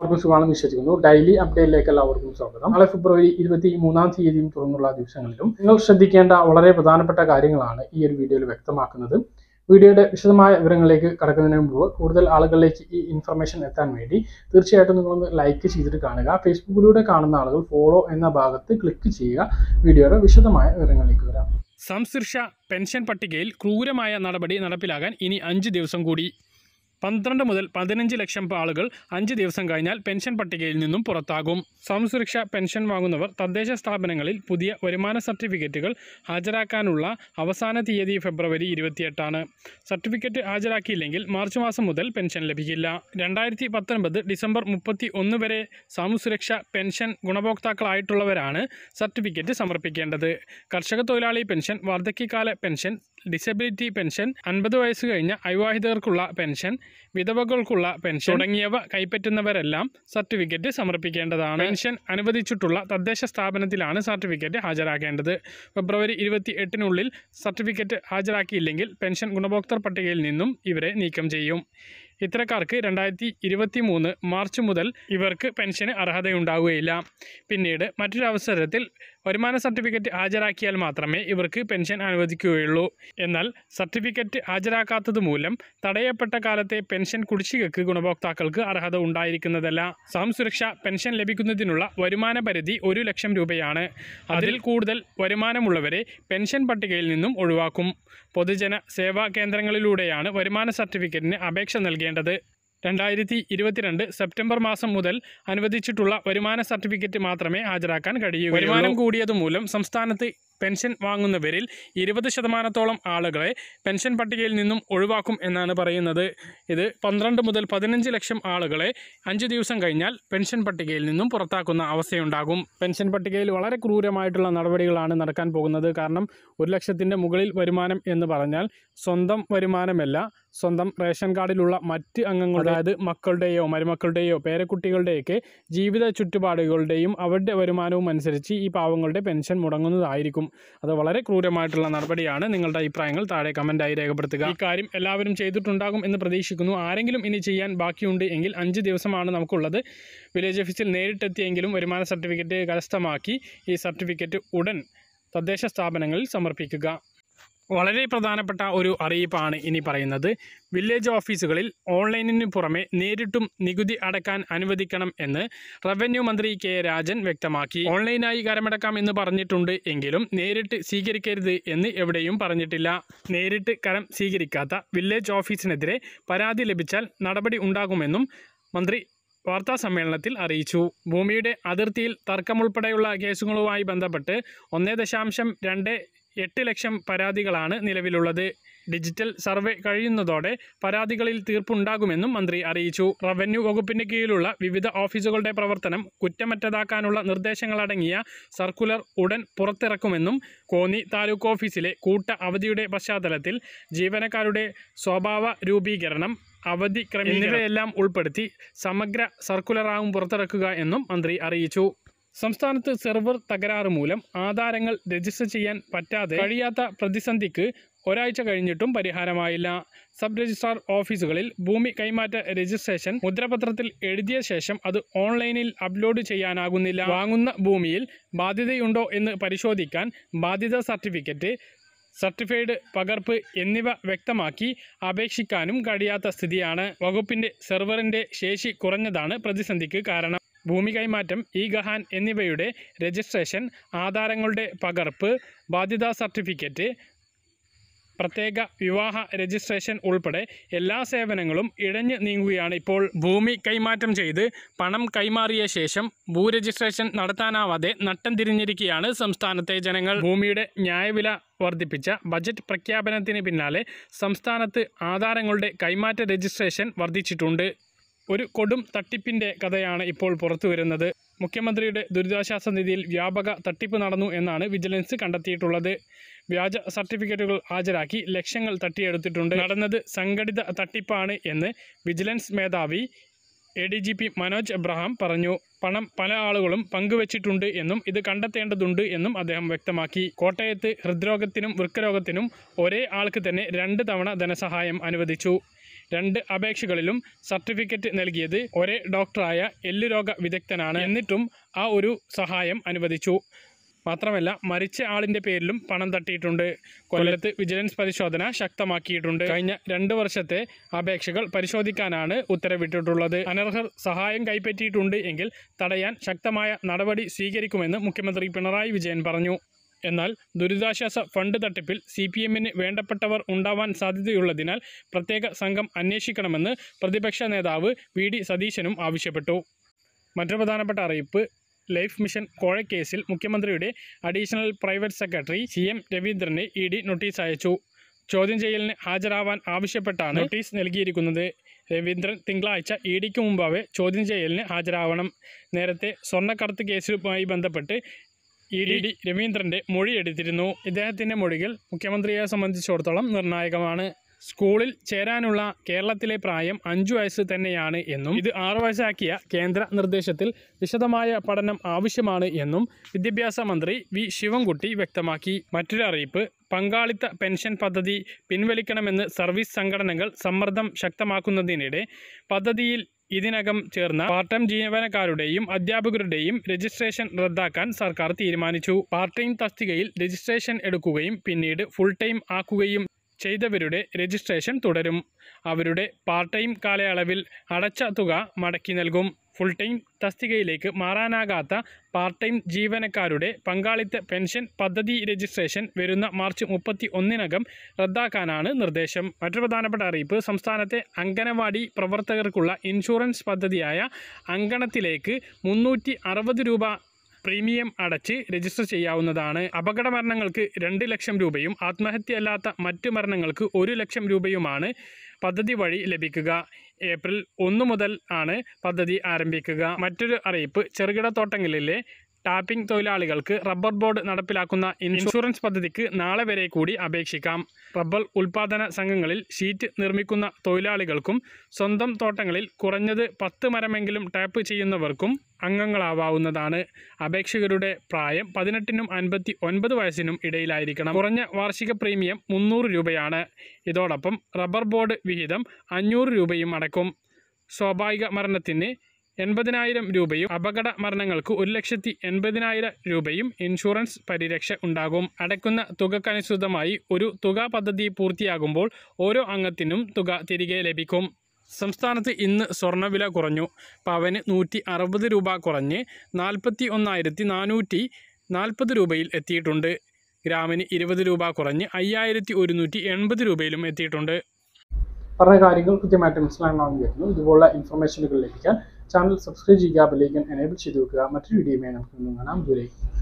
എല്ലാവർക്കും സുഖമാണെന്ന് വിശ്വസിക്കുന്നു ഡെയിലി അപ്ഡേറ്റിലേക്ക് എല്ലാവർക്കും സ്വാഗതം നാളെ ഫെബ്രുവരി ഇരുപത്തി മൂന്നാം തീയതിയും തുടർന്നുള്ള ദിവസങ്ങളിലും നിങ്ങൾ ശ്രദ്ധിക്കേണ്ട വളരെ പ്രധാനപ്പെട്ട കാര്യങ്ങളാണ് ഈ ഒരു വീഡിയോയിൽ വ്യക്തമാക്കുന്നത് വീഡിയോയുടെ വിശദമായ വിവരങ്ങളിലേക്ക് കടക്കുന്നതിന് മുമ്പ് കൂടുതൽ ആളുകളിലേക്ക് ഈ ഇൻഫർമേഷൻ എത്താൻ വേണ്ടി തീർച്ചയായിട്ടും നിങ്ങളൊന്ന് ലൈക്ക് ചെയ്തിട്ട് കാണുക ഫേസ്ബുക്കിലൂടെ കാണുന്ന ആളുകൾ ഫോളോ എന്ന ഭാഗത്ത് ക്ലിക്ക് ചെയ്യുക വീഡിയോയുടെ വിശദമായ വിവരങ്ങളിലേക്ക് വരാം സംശീർഷ പെൻഷൻ പട്ടികയിൽ ക്രൂരമായ നടപടി നടപ്പിലാകാൻ ഇനി അഞ്ച് ദിവസം കൂടി പന്ത്രണ്ട് മുതൽ പതിനഞ്ച് ലക്ഷം ആളുകൾ അഞ്ച് ദിവസം കഴിഞ്ഞാൽ പെൻഷൻ പട്ടികയിൽ നിന്നും പുറത്താകും സംസുരക്ഷ പെൻഷൻ വാങ്ങുന്നവർ തദ്ദേശ സ്ഥാപനങ്ങളിൽ പുതിയ വരുമാന സർട്ടിഫിക്കറ്റുകൾ ഹാജരാക്കാനുള്ള അവസാന തീയതി ഫെബ്രുവരി ഇരുപത്തിയെട്ടാണ് സർട്ടിഫിക്കറ്റ് ഹാജരാക്കിയില്ലെങ്കിൽ മാർച്ച് മാസം മുതൽ പെൻഷൻ ലഭിക്കില്ല രണ്ടായിരത്തി പത്തൊൻപത് ഡിസംബർ മുപ്പത്തി ഒന്ന് വരെ സാമൂസുരക്ഷ പെൻഷൻ ഗുണഭോക്താക്കളായിട്ടുള്ളവരാണ് സർട്ടിഫിക്കറ്റ് സമർപ്പിക്കേണ്ടത് കർഷക തൊഴിലാളി പെൻഷൻ വാർദ്ധക്യകാല പെൻഷൻ ഡിസബിലിറ്റി പെൻഷൻ അൻപത് വയസ്സ് കഴിഞ്ഞ അവിവാഹിതർക്കുള്ള പെൻഷൻ വിധവകൾക്കുള്ള പെൻഷൻ തുടങ്ങിയവ കൈപ്പറ്റുന്നവരെല്ലാം സർട്ടിഫിക്കറ്റ് സമർപ്പിക്കേണ്ടതാണ് പെൻഷൻ അനുവദിച്ചിട്ടുള്ള തദ്ദേശ സ്ഥാപനത്തിലാണ് സർട്ടിഫിക്കറ്റ് ഹാജരാക്കേണ്ടത് ഫെബ്രുവരി ഇരുപത്തി എട്ടിനുള്ളിൽ സർട്ടിഫിക്കറ്റ് ഹാജരാക്കിയില്ലെങ്കിൽ പെൻഷൻ ഗുണഭോക്തൃ പട്ടികയിൽ നിന്നും ഇവരെ നീക്കം ചെയ്യും ഇത്തരക്കാർക്ക് രണ്ടായിരത്തി ഇരുപത്തി മൂന്ന് മാർച്ച് മുതൽ ഇവർക്ക് പെൻഷന് അർഹതയുണ്ടാവുകയില്ല പിന്നീട് മറ്റൊരു അവസരത്തിൽ വരുമാന സർട്ടിഫിക്കറ്റ് ഹാജരാക്കിയാൽ മാത്രമേ ഇവർക്ക് പെൻഷൻ അനുവദിക്കുകയുള്ളൂ എന്നാൽ സർട്ടിഫിക്കറ്റ് ഹാജരാക്കാത്തത് മൂലം തടയപ്പെട്ട കാലത്തെ പെൻഷൻ കുടിശ്ശികക്ക് ഗുണഭോക്താക്കൾക്ക് അർഹത ഉണ്ടായിരിക്കുന്നതല്ല സാംസുരക്ഷ പെൻഷൻ ലഭിക്കുന്നതിനുള്ള വരുമാന പരിധി ഒരു ലക്ഷം രൂപയാണ് അതിൽ കൂടുതൽ വരുമാനമുള്ളവരെ പെൻഷൻ പട്ടികയിൽ നിന്നും ഒഴിവാക്കും പൊതുജന സേവാ കേന്ദ്രങ്ങളിലൂടെയാണ് വരുമാന സർട്ടിഫിക്കറ്റിന് അപേക്ഷ നൽകേണ്ടത് രണ്ടായിരത്തി ഇരുപത്തിരണ്ട് സെപ്റ്റംബർ മാസം മുതൽ അനുവദിച്ചിട്ടുള്ള വരുമാന സർട്ടിഫിക്കറ്റ് മാത്രമേ ഹാജരാക്കാൻ കഴിയൂ വരുമാനം കൂടിയതുമൂലം സംസ്ഥാനത്ത് പെൻഷൻ വാങ്ങുന്നവരിൽ ഇരുപത് ശതമാനത്തോളം ആളുകളെ പെൻഷൻ പട്ടികയിൽ നിന്നും ഒഴിവാക്കും എന്നാണ് പറയുന്നത് ഇത് പന്ത്രണ്ട് മുതൽ പതിനഞ്ച് ലക്ഷം ആളുകളെ അഞ്ച് ദിവസം കഴിഞ്ഞാൽ പെൻഷൻ പട്ടികയിൽ നിന്നും പുറത്താക്കുന്ന അവസ്ഥയുണ്ടാകും പെൻഷൻ പട്ടികയിൽ വളരെ ക്രൂരമായിട്ടുള്ള നടപടികളാണ് നടക്കാൻ പോകുന്നത് കാരണം ഒരു ലക്ഷത്തിൻ്റെ മുകളിൽ വരുമാനം എന്ന് പറഞ്ഞാൽ സ്വന്തം വരുമാനമല്ല സ്വന്തം റേഷൻ കാർഡിലുള്ള മറ്റ് അംഗങ്ങളുടെ അതായത് മക്കളുടെയോ മരുമക്കളുടെയോ പേരക്കുട്ടികളുടെയൊക്കെ ജീവിത ചുറ്റുപാടുകളുടെയും അവരുടെ വരുമാനവും അനുസരിച്ച് ഈ പാവങ്ങളുടെ പെൻഷൻ മുടങ്ങുന്നതായിരിക്കും അത് വളരെ ക്രൂരമായിട്ടുള്ള നടപടിയാണ് നിങ്ങളുടെ അഭിപ്രായങ്ങൾ താഴെ കമൻറ്റായി രേഖപ്പെടുത്തുക ഈ കാര്യം എല്ലാവരും ചെയ്തിട്ടുണ്ടാകും എന്ന് പ്രതീക്ഷിക്കുന്നു ആരെങ്കിലും ഇനി ചെയ്യാൻ ബാക്കിയുണ്ട് എങ്കിൽ അഞ്ച് ദിവസമാണ് നമുക്കുള്ളത് വില്ലേജ് ഓഫീസിൽ നേരിട്ടെത്തിയെങ്കിലും വരുമാന സർട്ടിഫിക്കറ്റ് കരസ്ഥമാക്കി ഈ സർട്ടിഫിക്കറ്റ് ഉടൻ തദ്ദേശ സ്ഥാപനങ്ങളിൽ സമർപ്പിക്കുക വളരെ പ്രധാനപ്പെട്ട ഒരു അറിയിപ്പാണ് ഇനി പറയുന്നത് വില്ലേജ് ഓഫീസുകളിൽ ഓൺലൈനിന് പുറമെ നേരിട്ടും നികുതി അടക്കാൻ അനുവദിക്കണം എന്ന് റവന്യൂ മന്ത്രി കെ രാജൻ വ്യക്തമാക്കി ഓൺലൈനായി കരമടക്കാം എന്ന് പറഞ്ഞിട്ടുണ്ട് എങ്കിലും നേരിട്ട് സ്വീകരിക്കരുത് എന്ന് എവിടെയും പറഞ്ഞിട്ടില്ല നേരിട്ട് കരം സ്വീകരിക്കാത്ത വില്ലേജ് ഓഫീസിനെതിരെ പരാതി ലഭിച്ചാൽ നടപടി ഉണ്ടാകുമെന്നും മന്ത്രി വാർത്താ സമ്മേളനത്തിൽ അറിയിച്ചു ഭൂമിയുടെ അതിർത്തിയിൽ തർക്കമുൾപ്പെടെയുള്ള കേസുകളുമായി ബന്ധപ്പെട്ട് ഒന്നേ ദശാംശം രണ്ട് എട്ട് ലക്ഷം പരാതികളാണ് നിലവിലുള്ളത് ഡിജിറ്റൽ സർവേ കഴിയുന്നതോടെ പരാതികളിൽ തീർപ്പുണ്ടാകുമെന്നും മന്ത്രി അറിയിച്ചു റവന്യൂ വകുപ്പിന്റെ കീഴിലുള്ള വിവിധ ഓഫീസുകളുടെ പ്രവർത്തനം കുറ്റമറ്റതാക്കാനുള്ള നിർദ്ദേശങ്ങളടങ്ങിയ സർക്കുലർ ഉടൻ പുറത്തിറക്കുമെന്നും കോന്നി താലൂക്ക് ഓഫീസിലെ കൂട്ട അവധിയുടെ പശ്ചാത്തലത്തിൽ ജീവനക്കാരുടെ സ്വഭാവ രൂപീകരണം അവധി ക്രമം എന്നിവയെല്ലാം ഉൾപ്പെടുത്തി സമഗ്ര സർക്കുലറാവും പുറത്തിറക്കുക എന്നും മന്ത്രി അറിയിച്ചു സംസ്ഥാനത്ത് സെർവർ തകരാറ് മൂലം ആധാരങ്ങൾ രജിസ്റ്റർ ചെയ്യാൻ പറ്റാതെ കഴിയാത്ത പ്രതിസന്ധിക്ക് ഒരാഴ്ച കഴിഞ്ഞിട്ടും പരിഹാരമായില്ല സബ് രജിസ്ട്രാർ ഓഫീസുകളിൽ ഭൂമി കൈമാറ്റ രജിസ്ട്രേഷൻ മുദ്രപത്രത്തിൽ എഴുതിയ ശേഷം അത് ഓൺലൈനിൽ അപ്ലോഡ് ചെയ്യാനാകുന്നില്ല വാങ്ങുന്ന ഭൂമിയിൽ ബാധ്യതയുണ്ടോ എന്ന് പരിശോധിക്കാൻ ബാധ്യത സർട്ടിഫിക്കറ്റ് സർട്ടിഫൈഡ് പകർപ്പ് എന്നിവ വ്യക്തമാക്കി അപേക്ഷിക്കാനും കഴിയാത്ത സ്ഥിതിയാണ് വകുപ്പിന്റെ സെർവറിന്റെ ശേഷി കുറഞ്ഞതാണ് പ്രതിസന്ധിക്ക് കാരണം ഭൂമി കൈമാറ്റം ഇ ഗഹാൻ എന്നിവയുടെ രജിസ്ട്രേഷൻ ആധാരങ്ങളുടെ പകർപ്പ് ബാധ്യതാ സർട്ടിഫിക്കറ്റ് പ്രത്യേക വിവാഹ രജിസ്ട്രേഷൻ ഉൾപ്പെടെ എല്ലാ സേവനങ്ങളും ഇഴഞ്ഞു നീങ്ങുകയാണ് ഇപ്പോൾ ഭൂമി കൈമാറ്റം ചെയ്ത് പണം കൈമാറിയ ശേഷം ഭൂ രജിസ്ട്രേഷൻ നടത്താനാവാതെ നട്ടം തിരിഞ്ഞിരിക്കുകയാണ് സംസ്ഥാനത്തെ ജനങ്ങൾ ഭൂമിയുടെ ന്യായവില വർദ്ധിപ്പിച്ച ബജറ്റ് പ്രഖ്യാപനത്തിന് പിന്നാലെ സംസ്ഥാനത്ത് ആധാരങ്ങളുടെ കൈമാറ്റ രജിസ്ട്രേഷൻ വർദ്ധിച്ചിട്ടുണ്ട് ഒരു കൊടും തട്ടിപ്പിൻ്റെ കഥയാണ് ഇപ്പോൾ പുറത്തു വരുന്നത് മുഖ്യമന്ത്രിയുടെ ദുരിതാശ്വാസ നിധിയിൽ വ്യാപക തട്ടിപ്പ് നടന്നു എന്നാണ് വിജിലൻസ് കണ്ടെത്തിയിട്ടുള്ളത് വ്യാജ സർട്ടിഫിക്കറ്റുകൾ ഹാജരാക്കി ലക്ഷങ്ങൾ തട്ടിയെടുത്തിട്ടുണ്ട് നടന്നത് സംഘടിത തട്ടിപ്പാണ് എന്ന് വിജിലൻസ് മേധാവി A D G P Manoj Abraham പറഞ്ഞു പണം പല ആളുകളും പങ്കുവച്ചിട്ടുണ്ട് എന്നും ഇത് കണ്ടെത്തേണ്ടതുണ്ട് എന്നും അദ്ദേഹം വ്യക്തമാക്കി കോട്ടയത്ത് ഹൃദ്രോഗത്തിനും വൃക്കരോഗത്തിനും ഒരേ ആൾക്ക് തന്നെ രണ്ട് തവണ ധനസഹായം അനുവദിച്ചു രണ്ട് അപേക്ഷകളിലും സർട്ടിഫിക്കറ്റ് നൽകിയത് ഒരേ ഡോക്ടറായ എല്ലുരോഗ വിദഗ്ധനാണ് എന്നിട്ടും ആ ഒരു സഹായം അനുവദിച്ചു മാത്രമല്ല മരിച്ച ആളിന്റെ പേരിലും പണം തട്ടിയിട്ടുണ്ട് കൊല്ലത്ത് വിജിലൻസ് പരിശോധന ശക്തമാക്കിയിട്ടുണ്ട് കഴിഞ്ഞ രണ്ട് വർഷത്തെ അപേക്ഷകൾ പരിശോധിക്കാനാണ് ഉത്തരവിട്ടിട്ടുള്ളത് അനർഹർ സഹായം കൈപ്പറ്റിയിട്ടുണ്ട് എങ്കിൽ തടയാൻ ശക്തമായ നടപടി സ്വീകരിക്കുമെന്ന് മുഖ്യമന്ത്രി പിണറായി വിജയൻ പറഞ്ഞു എന്നാൽ ദുരിതാശ്വാസ ഫണ്ട് തട്ടിപ്പിൽ സി പി എമ്മിന് വേണ്ടപ്പെട്ടവർ ഉണ്ടാവാൻ സാധ്യതയുള്ളതിനാൽ പ്രത്യേക സംഘം അന്വേഷിക്കണമെന്ന് പ്രതിപക്ഷ നേതാവ് വി ഡി സതീശനും ആവശ്യപ്പെട്ടു മറ്റൊരു പ്രധാനപ്പെട്ട അറിയിപ്പ് ലൈഫ് മിഷൻ കോഴക്കേസിൽ മുഖ്യമന്ത്രിയുടെ additional private secretary C M രവീന്ദ്രന് ഇ ഡി നോട്ടീസ് അയച്ചു ചോദ്യം ചെയ്യലിന് ഹാജരാവാൻ ആവശ്യപ്പെട്ടാണ് നോട്ടീസ് നൽകിയിരിക്കുന്നത് രവീന്ദ്രൻ തിങ്കളാഴ്ച ഇ ഡിക്ക് മുമ്പാകെ ചോദ്യം ചെയ്യലിന് ഹാജരാവണം നേരത്തെ സ്വർണ്ണക്കടത്ത് കേസുമായി ബന്ധപ്പെട്ട് ഇ ഡി രവീന്ദ്രന്റെ മൊഴി എടുത്തിരുന്നു ഇദ്ദേഹത്തിന്റെ മൊഴികൾ മുഖ്യമന്ത്രിയെ സംബന്ധിച്ചിടത്തോളം നിർണായകമാണ് സ്കൂളിൽ ചേരാനുള്ള കേരളത്തിലെ പ്രായം അഞ്ചു വയസ്സ് തന്നെയാണ് എന്നും ഇത് ആറു വയസ്സാക്കിയ കേന്ദ്ര നിർദ്ദേശത്തിൽ വിശദമായ പഠനം ആവശ്യമാണ് എന്നും വിദ്യാഭ്യാസ മന്ത്രി വി ശിവൻകുട്ടി വ്യക്തമാക്കി മറ്റൊരു അറിയിപ്പ് പങ്കാളിത്ത പെൻഷൻ പദ്ധതി പിൻവലിക്കണമെന്ന് സർവീസ് സംഘടനകൾ സമ്മർദ്ദം ശക്തമാക്കുന്നതിനിടെ പദ്ധതിയിൽ ഇതിനകം ചേർന്ന പാർട്ട് ടൈം ജീവനക്കാരുടെയും അധ്യാപകരുടെയും രജിസ്ട്രേഷൻ റദ്ദാക്കാൻ സർക്കാർ തീരുമാനിച്ചു പാർട്ട് ടൈം തസ്തികയിൽ രജിസ്ട്രേഷൻ എടുക്കുകയും പിന്നീട് ഫുൾ ടൈം ആക്കുകയും ചെയ്തവരുടെ രജിസ്ട്രേഷൻ തുടരും അവരുടെ പാർട്ട് ടൈം കാലയളവിൽ അടച്ച തുക മടക്കി നൽകും ഫുൾ ടൈം തസ്തികയിലേക്ക് മാറാനാകാത്ത പാർട്ട് ടൈം ജീവനക്കാരുടെ പങ്കാളിത്ത പെൻഷൻ പദ്ധതി രജിസ്ട്രേഷൻ വരുന്ന മാർച്ച് മുപ്പത്തി ഒന്നിനകം റദ്ദാക്കാനാണ് നിർദ്ദേശം മറ്റൊരു പ്രധാനപ്പെട്ട അറിയിപ്പ് സംസ്ഥാനത്തെ അംഗനവാടി പ്രവർത്തകർക്കുള്ള ഇൻഷുറൻസ് പദ്ധതിയായ അങ്കണത്തിലേക്ക് മുന്നൂറ്റി അറുപത് രൂപ പ്രീമിയം അടച്ച് രജിസ്റ്റർ ചെയ്യാവുന്നതാണ് അപകട മരണങ്ങൾക്ക് രണ്ട് ലക്ഷം രൂപയും ആത്മഹത്യയല്ലാത്ത മറ്റ് മരണങ്ങൾക്ക് ഒരു ലക്ഷം രൂപയുമാണ് പദ്ധതി വഴി ലഭിക്കുക ഏപ്രിൽ ഒന്ന് മുതൽ ആണ് പദ്ധതി ആരംഭിക്കുക മറ്റൊരു അറിയിപ്പ് ചെറുകിട തോട്ടങ്ങളിലെ ടാപ്പിംഗ് തൊഴിലാളികൾക്ക് റബ്ബർ ബോർഡ് നടപ്പിലാക്കുന്ന ഇൻഷുറൻസ് പദ്ധതിക്ക് നാളെ വരെ കൂടി അപേക്ഷിക്കാം റബ്ബർ ഉൽപാദന സംഘങ്ങളിൽ ഷീറ്റ് നിർമ്മിക്കുന്ന തൊഴിലാളികൾക്കും സ്വന്തം തോട്ടങ്ങളിൽ കുറഞ്ഞത് പത്ത് മരമെങ്കിലും ടാപ്പ് ചെയ്യുന്നവർക്കും അംഗങ്ങളാവാവുന്നതാണ് അപേക്ഷകരുടെ പ്രായം പതിനെട്ടിനും അൻപത്തി ഒൻപത് വയസ്സിനും ഇടയിലായിരിക്കണം കുറഞ്ഞ വാർഷിക പ്രീമിയം മുന്നൂറ് രൂപയാണ് ഇതോടൊപ്പം റബ്ബർ ബോർഡ് വിഹിതം അഞ്ഞൂറ് രൂപയും അടക്കും സ്വാഭാവിക മരണത്തിന് എൺപതിനായിരം രൂപയും അപകട മരണങ്ങൾക്ക് ഒരു ലക്ഷത്തി എൺപതിനായിരം രൂപയും ഇൻഷുറൻസ് പരിരക്ഷ ഉണ്ടാകും അടയ്ക്കുന്ന തുകക്കനുസൃതമായി ഒരു തുക പദ്ധതി പൂർത്തിയാകുമ്പോൾ ഓരോ അംഗത്തിനും തുക തിരികെ ലഭിക്കും സംസ്ഥാനത്ത് ഇന്ന് സ്വർണ്ണവില കുറഞ്ഞു പവന് നൂറ്റി അറുപത് രൂപ കുറഞ്ഞ് നാൽപ്പത്തി ഒന്നായിരത്തി നാനൂറ്റി നാൽപ്പത് രൂപയിൽ എത്തിയിട്ടുണ്ട് ഗ്രാമിന് ഇരുപത് രൂപ കുറഞ്ഞ് അയ്യായിരത്തി ഒരുന്നൂറ്റി എൺപത് രൂപയിലും എത്തിയിട്ടുണ്ട് പറഞ്ഞ കാര്യങ്ങൾ കൃത്യമായിട്ട് മനസ്സിലാകണമെന്ന് വരുന്നു ഇതുപോലുള്ള ഇൻഫർമേഷനുകൾ ലഭിക്കാൻ ചാനൽ സബ്സ്ക്രൈബ് ചെയ്യുക ബെല്ലൈക്കൻ എനേബിൾ ചെയ്ത് വെക്കുക മറ്റൊരു വീഡിയോയുമായി നമുക്ക് വീണ്ടും കാണാം ദൂരേക്ക്